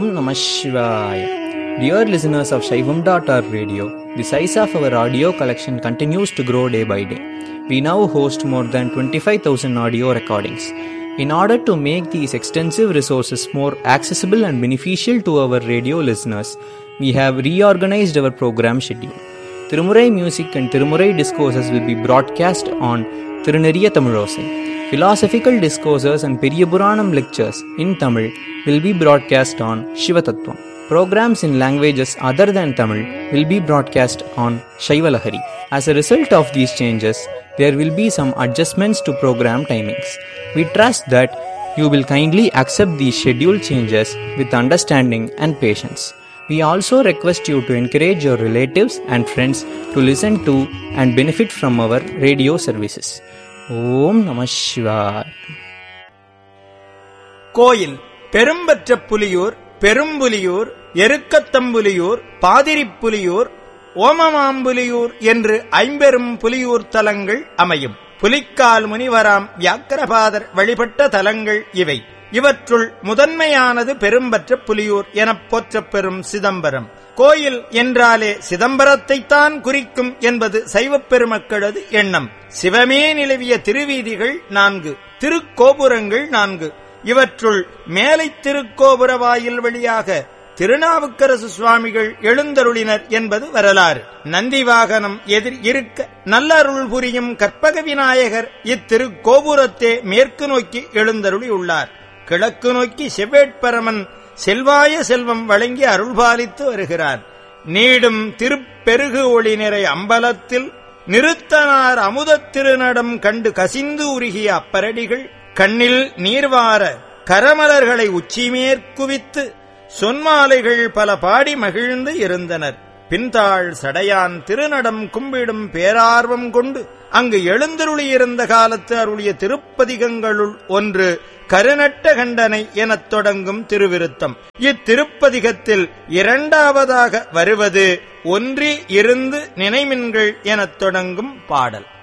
Om Namah Shivaya. Dear listeners of Shaivam.org radio, the size of our audio collection continues to grow day by day. We now host more than 25,000 audio recordings. In order to make these extensive resources more accessible and beneficial to our radio listeners, we have reorganized our program schedule. Tirumurai music and Tirumurai discourses will be broadcast on Tiruneriya Tamilosai. Philosophical discourses and Periyapuranam lectures in Tamil will be broadcast on Shivatattvam. Programs in languages other than Tamil will be broadcast on Shaivalahari. As a result of these changes, there will be some adjustments to program timings. We trust that you will kindly accept these schedule changes with understanding and patience. We also request you to encourage your relatives and friends to listen to and benefit from our radio services. ஓம் நம சிவாய் கோயில் பெரும்பற்ற புலியூர் பெரும்புலியூர் எருக்கத்தம்புலியூர் பாதிரிப்புலியூர் ஓமமாம்புலியூர் என்று ஐம்பெரும் புலியூர் தலங்கள் அமையும் புலிக்கால் முனிவராம் வியாக்கரபாதர் வழிபட்ட தலங்கள் இவை இவற்றுள் முதன்மையானது பெரும்பற்ற புலியூர் எனப் போற்றப் பெறும் சிதம்பரம் கோயில் என்றாலே சிதம்பரத்தைத்தான் குறிக்கும் என்பது சைவப் பெருமக்களது எண்ணம் சிவமே நிலவிய திருவீதிகள் நான்கு திருக்கோபுரங்கள் நான்கு இவற்றுள் மேலை திருக்கோபுர வாயில் வழியாக திருநாவுக்கரசு சுவாமிகள் எழுந்தருளினர் என்பது வரலாறு நந்திவாகனம் எதிர் இருக்க நல்லருள் புரியும் கற்பக விநாயகர் இத்திருக்கோபுரத்தே மேற்கு நோக்கி எழுந்தருளியுள்ளார் கிழக்கு நோக்கி செவ்வேட்பரமன் செல்வாய செல்வம் வழங்கி அருள்பாலித்து வருகிறார் நீடும் திருப்பெருகு ஒளி நிறை அம்பலத்தில் நிறுத்தனார் அமுதத் திருநடம் கண்டு கசிந்து உருகிய அப்பரடிகள் கண்ணில் நீர்வார கரமலர்களை உச்சிமேற்குவித்து சொன்மாலைகள் பல பாடி மகிழ்ந்து இருந்தனர் பின்தாள் சடையான் திருநடம் கும்பிடும் பேரார்வம் கொண்டு அங்கு எழுந்தருளியிருந்த காலத்து அருளிய திருப்பதிகங்களுள் ஒன்று கருநட்ட கண்டனை எனத் தொடங்கும் திருவிருத்தம் இத்திருப்பதிகத்தில் இரண்டாவதாக வருவது ஒன்றி இருந்து நினைமின்கள் எனத் தொடங்கும் பாடல்